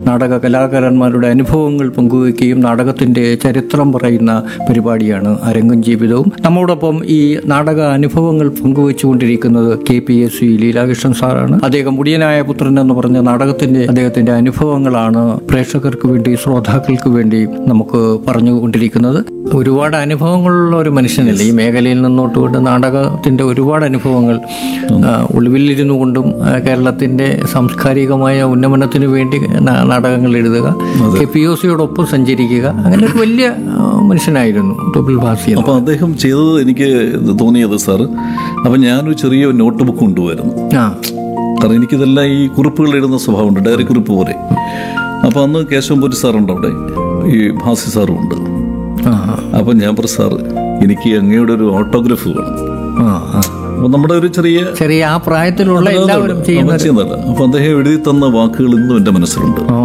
നാടക കലാകാരന്മാരുടെ അനുഭവങ്ങൾ പങ്കുവയ്ക്കുകയും നാടകത്തിൻ്റെ ചരിത്രം പറയുന്ന പരിപാടിയാണ് അരങ്ങും ജീവിതവും നമ്മോടൊപ്പം ഈ നാടക അനുഭവങ്ങൾ പങ്കുവച്ചുകൊണ്ടിരിക്കുന്നത് K P S C Leelakrishnan സാറാണ് അദ്ദേഹം മുടിയനായ പുത്രൻ എന്ന് പറഞ്ഞ നാടകത്തിൻ്റെ അദ്ദേഹത്തിൻ്റെ അനുഭവങ്ങളാണ് പ്രേക്ഷകർക്ക് വേണ്ടി ശ്രോതാക്കൾക്ക് വേണ്ടി നമുക്ക് പറഞ്ഞുകൊണ്ടിരിക്കുന്നത് ഒരുപാട് അനുഭവങ്ങളുള്ള ഒരു മനുഷ്യനല്ലേ ഈ മേഖലയിൽ നിന്നോട്ട് കൊണ്ട് നാടകത്തിൻ്റെ ഒരുപാട് അനുഭവങ്ങൾ ആ, ഒളിവിലിരുന്നു കൊണ്ടും ആ, കേരളത്തിൻ്റെ സാംസ്കാരികമായ ഉന്നമനത്തിന് വേണ്ടി നാ- നാടകങ്ങൾ എഴുതുക കെ പി ഒ സിയോടൊപ്പം സഞ്ചരിക്കുക അങ്ങനെ ഒരു വലിയ ആ, മനുഷ്യനായിരുന്നു തൊപ്പിൽ ഭാസി എന്ന്. അപ്പോൾ അദ്ദേഹം ചെയ്തത് എനിക്ക് തോന്നിയത് സാർ അപ്പം ഞാനൊരു ചെറിയ നോട്ട് ബുക്ക് കൊണ്ടുപോയിരുന്നു ആ കാരണം എനിക്കിതെല്ലാം ഈ കുറിപ്പുകൾ എഴുതുന്ന സ്വഭാവമുണ്ട് ഡയറി കുറിപ്പ് പോലെ അപ്പോൾ അന്ന് കേശവംപൂരി സാറുണ്ട് അവിടെ ഈ ഭാസി സാറും ഉണ്ട് ആ അപ്പം ഞാൻ പറഞ്ഞു സാർ എനിക്ക് അങ്ങയുടെ ഒരു ഓട്ടോഗ്രാഫ് വേണം ആ ആ. അപ്പം നമ്മുടെ ഒരു ചെറിയ ചെറിയ ആ പ്രായത്തിലുള്ള എല്ലാവരും ചെയ്യുന്ന നമ്മൾ ചെയ്യുന്നതല്ല അപ്പം അദ്ദേഹം എഴുതി തന്ന വാക്കുകൾ ഇന്നും എൻ്റെ മനസ്സിലുണ്ട് ഓ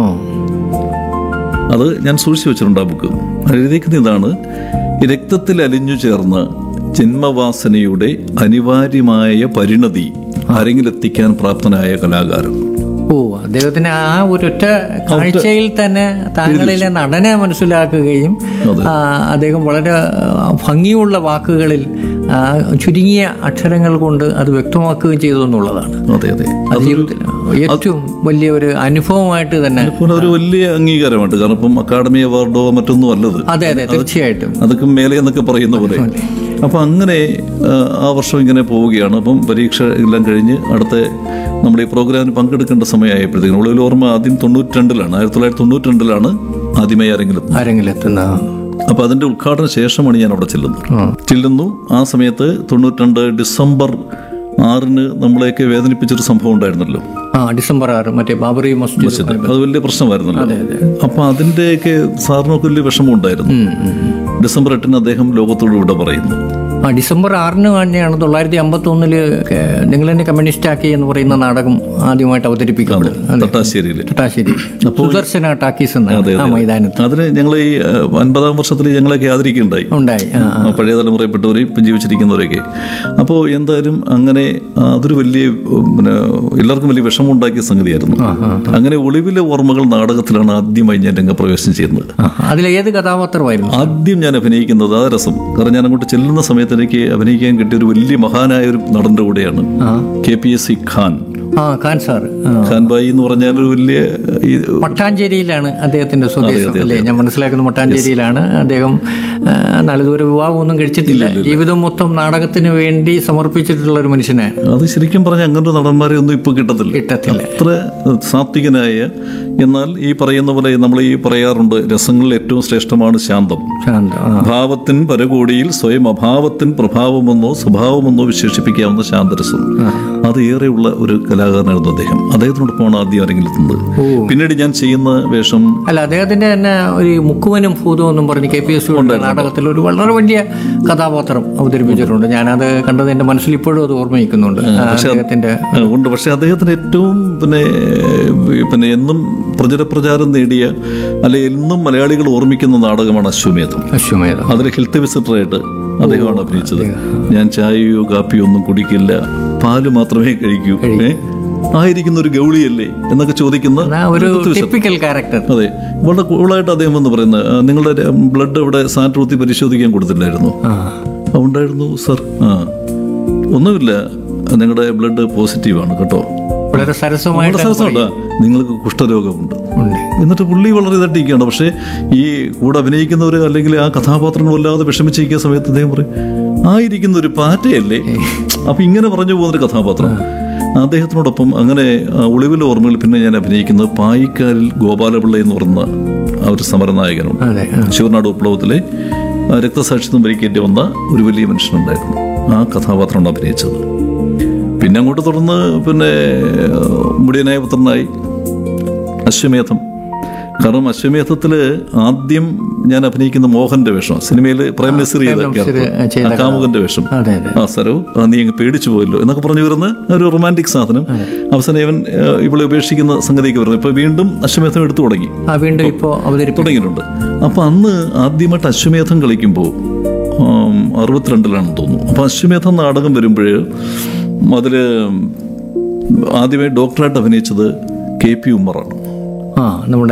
അത് ഞാൻ സൂക്ഷിച്ചു വെച്ചിട്ടുണ്ട് ആ ബുക്ക് എഴുതിയിരിക്കുന്ന ഇതാണ് രക്തത്തിൽ അലിഞ്ഞു ചേർന്ന ജന്മവാസനയുടെ അനിവാര്യമായ പരിണതി അരങ്ങിലെത്തിക്കാൻ പ്രാപ്തനായ കലാകാരൻ ഓ അദ്ദേഹത്തിന് ആ ഒരൊറ്റ കാഴ്ചയിൽ തന്നെ താങ്കളിലെ നടനെ മനസ്സിലാക്കുകയും ആ, അദ്ദേഹം വളരെ ആ, ഭംഗിയുള്ള വാക്കുകളിൽ ആ, ചുരുങ്ങിയ അക്ഷരങ്ങൾ കൊണ്ട് അത് വ്യക്തമാക്കുകയും ചെയ്തു എന്നുള്ളതാണ് അതെ അതെ അത് ജീവിതത്തിൽ ഏറ്റവും വലിയ ഒരു അനുഭവമായിട്ട് തന്നെ അതുപോലെ ഒരു വലിയ അംഗീകാരമായിട്ട് കാരണം ഇപ്പം അക്കാഡമി അവാർഡോ മറ്റൊന്നും അല്ലത് അതെ അതെ തീർച്ചയായിട്ടും അതൊക്കെ മേലെ എന്നൊക്കെ പറയുന്ന പോലെ അപ്പം അങ്ങനെ ആ, ആ വർഷം ഇങ്ങനെ പോവുകയാണ് അപ്പം പരീക്ഷ എല്ലാം കഴിഞ്ഞ് അടുത്ത നമ്മുടെ ഈ പ്രോഗ്രാമിന് പങ്കെടുക്കേണ്ട സമയമായപ്പോഴത്തേക്കും ഉള്ളിൽ ഓർമ്മ ആദ്യം തൊണ്ണൂറ്റി രണ്ടിലാണ് ആയിരത്തി തൊള്ളായിരത്തി തൊണ്ണൂറ്റി രണ്ടിലാണ് ആദ്യമായി ആരെങ്കിലും ആരെങ്കിലെത്തുന്ന അപ്പോൾ അതിൻ്റെ ഉദ്ഘാടന ശേഷമാണ് ഞാൻ അവിടെ ചെല്ലുന്നത് ചെല്ലുന്നു ആ സമയത്ത് തൊണ്ണൂറ്റിരണ്ട് ഡിസംബർ ആറിന് നമ്മളെയൊക്കെ വേദനിപ്പിച്ചൊരു സംഭവം ഉണ്ടായിരുന്നല്ലോ ആ ഡിസംബർ ആറ് മറ്റേ ബാബറി മസ്ജിദ് അത് വലിയ പ്രശ്നമായിരുന്നല്ലോ അപ്പൊ അതിന്റെയൊക്കെ സാറിനൊക്കെ വലിയ വിഷമം ഉണ്ടായിരുന്നു ഡിസംബർ എട്ടിന് അദ്ദേഹം ലോകത്തോട് ഇവിടെ പറയുന്നു ആ ഡിസംബർ ആറിന് തന്നെയാണ് തൊള്ളായിരത്തി അമ്പത്തി ഒന്നില് നിങ്ങൾ തന്നെ കമ്മ്യൂണിസ്റ്റ് ആക്കി എന്ന് പറയുന്ന നാടകം ആദ്യമായിട്ട് അവതരിപ്പിക്കപ്പെടുന്നത് അതെ. തട്ടാശ്ശേരിയിൽ തട്ടാശ്ശേരി സുദർശന ടാക്കീസ് എന്നാണ് ആ മൈതാനത്ത് അതിന് ഞങ്ങൾ ഈ അഹ്, അൻപതാം വർഷത്തിൽ ഞങ്ങളെയൊക്കെ ആദരിക്കുകയുണ്ടായി ഉണ്ടായി ആ ആ. ആ, പഴയ തലമുറയിൽപ്പെട്ടവരെയും ഇപ്പം ജീവിച്ചിരിക്കുന്നവരെയൊക്കെ അപ്പോൾ എന്തായാലും അങ്ങനെ ആ, അതൊരു വലിയ ഉം, പിന്നെ എല്ലാവർക്കും വലിയ വിഷമം ഉണ്ടാക്കിയ സംഗതിയായിരുന്നു അങ്ങനെ ഒളിവിലെ ഓർമ്മകൾ നാടകത്തിലാണ് ആദ്യമായി ഞാൻ രംഗപ്രവേശനം ചെയ്യുന്നത് ആ, അതിലേത് കഥാപാത്രമായിരുന്നു ആദ്യം ഞാൻ അഭിനയിക്കുന്നത് ആ രസം കാരണം ഞാൻ അങ്ങോട്ട് ചെല്ലുന്ന സമയത്ത് എനിക്ക് അഭിനയിക്കാൻ കിട്ടിയ ഒരു വലിയ മഹാനായ ഒരു നടന്റെ കൂടെയാണ് ആ K P S C Khan ആ ഖാൻ സാർ ആ. ഖാൻ ബായി എന്ന് പറഞ്ഞാൽ ഒരു വലിയ ഈ മട്ടാഞ്ചേരിയിലാണ് അദ്ദേഹത്തിന്റെ സ്വദേശം അല്ലേ ഞാൻ മനസ്സിലാക്കുന്ന മട്ടാഞ്ചേരിയിലാണ് അദ്ദേഹം ആ, നാളിതുവരെ വിവാഹമൊന്നും കഴിച്ചിട്ടില്ല ജീവിതം മൊത്തം നാടകത്തിന് വേണ്ടി സമർപ്പിച്ചിട്ടുള്ള ഒരു മനുഷ്യനാണ് അത് ശരിക്കും പറഞ്ഞാൽ അങ്ങനത്തെ നടന്മാരെ ഒന്നും ഇപ്പൊ കിട്ടത്തില്ല കിട്ടത്തില്ല അത്ര സാത്വികനായ എന്നാൽ ഈ പറയുന്ന പോലെ നമ്മൾ ഈ പറയാറുണ്ട് രസങ്ങളിൽ ഏറ്റവും ശ്രേഷ്ഠമാണ് ശാന്തം ശാന്ത ആ. ഭാവത്തിൻ പരകോടിയിൽ സ്വയം അഭാവത്തിൻ പ്രഭാവമെന്നോ സ്വഭാവമെന്നോ വിശേഷിപ്പിക്കാവുന്ന ശാന്തരസം അത് ഏറെയുള്ള ഒരു കലാകാരനായിരുന്നു അദ്ദേഹം അദ്ദേഹത്തിനോടൊപ്പമാണ് ആദ്യം ആരെങ്കിലും എത്തുന്നത് പിന്നീട് ഞാൻ ചെയ്യുന്ന വേഷം അല്ല അദ്ദേഹത്തിന്റെ തന്നെ ഒരു മുക്കുവനും ഭൂതവും എന്നും പറഞ്ഞ് കെ പി എസ് നാടകത്തിൽ ഒരു വളരെ വലിയ കഥാപാത്രം അവതരിപ്പിച്ചിട്ടുണ്ട് ഞാനത് കണ്ടത് എന്റെ മനസ്സിൽ ഇപ്പോഴും അത് ഓർമ്മയിക്കുന്നുണ്ട് ആ, അദ്ദേഹത്തിന്റെ ആ, ഉണ്ട് പക്ഷെ അദ്ദേഹത്തിന് ഏറ്റവും പിന്നെ ഏഹ്, പിന്നെ എന്നും പ്രചരപ്രചാരം നേടിയ അല്ലെ എന്നും മലയാളികൾ ഓർമ്മിക്കുന്ന നാടകമാണ് അശ്വമേധം അശ്വമേധം അതിൽ ഹെൽത്ത് വിസിറ്ററായിട്ട് അദ്ദേഹമാണ് അഭിനയിച്ചത് ഞാൻ ചായയോ കാപ്പിയോ ഒന്നും കുടിക്കില്ല പാല് മാത്രമേ കഴിക്കൂ ഏ? ആയിരിക്കുന്ന ഒരു ഗൗളിയല്ലേ എന്നൊക്കെ ചോദിക്കുന്ന ആ ഒരു health visitor. ടിപ്പിക്കൽ ക്യാരക്ടർ അതെ വളരെ കൂളായിട്ട് അദ്ദേഹം വന്ന് പറയുന്നത് "ആ, നിങ്ങളുടെ ബ്ലഡ് ഇവിടെ സാൻട്രൂത്തി പരിശോധിക്കാൻ കൊടുത്തില്ലായിരുന്നു ആ "ആ, ഉണ്ടായിരുന്നു സർ ആ ഒന്നുമില്ല നിങ്ങളുടെ ബ്ലഡ് പോസിറ്റീവാണ് കേട്ടോ വളരെ സരസമായിട്ട് വളരെ സരസമുണ്ട്. നിങ്ങൾക്ക് കുഷ്ഠരോഗമുണ്ട് ഉണ്ട് എന്നിട്ട് പുള്ളി വളരെ ഇതട്ടിക്കുകയാണ് പക്ഷേ ഈ കൂടെ അഭിനയിക്കുന്നവർ അല്ലെങ്കിൽ ആ കഥാപാത്രങ്ങൾ വല്ലാതെ വിഷമിച്ചിരിക്കുന്ന സമയത്ത് അദ്ദേഹം പറയും ആയിരിക്കുന്ന ഒരു പാറ്റയല്ലേ അപ്പൊ ഇങ്ങനെ പറഞ്ഞു പോകുന്നൊരു കഥാപാത്രം അദ്ദേഹത്തിനോടൊപ്പം അങ്ങനെ ആ, ഒളിവിലെ ഓർമ്മയിൽ പിന്നെ ഞാൻ അഭിനയിക്കുന്നത് പായിക്കാരിൽ ഗോപാലപിള്ള എന്ന് പറയുന്ന ആ ഒരു സമരനായകനുണ്ട് അതെ ആ. ശിവനാട് വിപ്ലവത്തിലെ ആ, രക്തസാക്ഷിത്വം വരിക്കേണ്ടി വന്ന ഒരു വലിയ മനുഷ്യനുണ്ടായിരുന്നു ആ കഥാപാത്രമാണ് അഭിനയിച്ചത് പിന്നെ അങ്ങോട്ട് തുടർന്ന് പിന്നെ ആ, മുടിയനായ പുത്രനായി അശ്വമേധം കാരണം അശ്വമേധത്തിൽ ആദ്യം ഞാൻ അഭിനയിക്കുന്ന മോഹന്റെ വേഷം സിനിമയിൽ പ്രേം നസീർ ചെയ്ത പ്രേം നസീർ character. ചെയ്ത ആ കാമുകന്റെ വേഷം അതെ അതെ ആ സരവ് ആ, നീ അങ്ങ് പേടിച്ചു പോയല്ലോ എന്നൊക്കെ പറഞ്ഞു വരുന്ന ഒരു റൊമാൻറ്റിക് സാധനം അവസാനം ഇവൻ ആ, ഇവളെ ഉപേക്ഷിക്കുന്ന സംഗതിയൊക്കെ വരുന്നു ഇപ്പൊ വീണ്ടും അശ്വമേധം എടുത്തു തുടങ്ങി ആ വീണ്ടും ഇപ്പോൾ അവതരിപ്പിക്കും തുടങ്ങിയിട്ടുണ്ട് അപ്പൊ അന്ന് ആദ്യമായിട്ട് അശ്വമേധം കളിക്കുമ്പോൾ അറുപത്തിരണ്ടിലാണെന്ന് തോന്നുന്നു അപ്പൊ അശ്വമേധം നാടകം വരുമ്പോൾ അതിൽ ആദ്യമായി ഡോക്ടറായിട്ട് അഭിനയിച്ചത് കെ പി ഉമ്മറാണ് ആ നമ്മുടെ